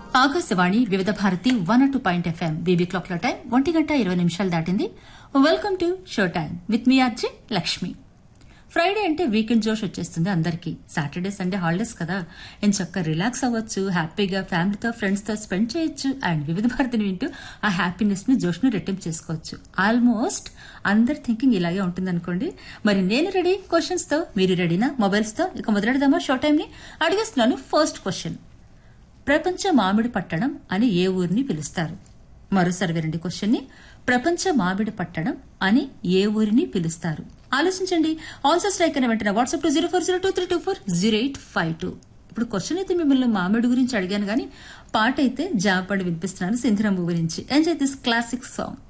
Akashvani Vividh Bharati one two point FM BB clock లో time ఒంటి గంట ఇరవై నిమిషాలు దాటింది welcome to show time with me RJ Lakshmi Friday అంటే వీకెండ్ జోష్ వచ్చేస్తుంది అందరికీ సాటర్డే సండే హాలిడేస్ కదా నేను చక్కగా రిలాక్స్ అవ్వచ్చు హ్యాపీగా ఫ్యామిలీతో ఫ్రెండ్స్ తో స్పెండ్ చేయొచ్చు అండ్ వివిధ భారతిని వింటూ ఆ హ్యాపీనెస్ ని జోష్ ను రెట్టింపు చేసుకోవచ్చు ఆల్మోస్ట్ అందరి థింకింగ్ ఇలాగే ఉంటుంది అనుకోండి మరి నేను రెడీ క్వశ్చన్స్ తో మీరు రెడీనా మొబైల్స్ తో ఇక మొదలెడదామా షో టైం ని అడిగేస్తున్నాను ఫస్ట్ క్వశ్చన్ ప్రపంచ మామిడి పట్టణం అని ఏ ఊరిని పిలుస్తారు మరోసారి వినండి క్వశ్చన్ ని ప్రపంచ మామిడి పట్టణం అని ఏ ఊరిని పిలుస్తారు ఆలోచించండి ఆన్సర్ స్ట్రైక్ అని వెంటనే WhatsApp to zero four zero two three two four zero eight five two ఇప్పుడు క్వశ్చన్ అయితే మిమ్మల్ని మామిడి గురించి అడిగాను కానీ పాట అయితే జాపడి వినిపిస్తున్నాను సింధురం గురించి ఎంజాయ్ దిస్ క్లాసిక్ సాంగ్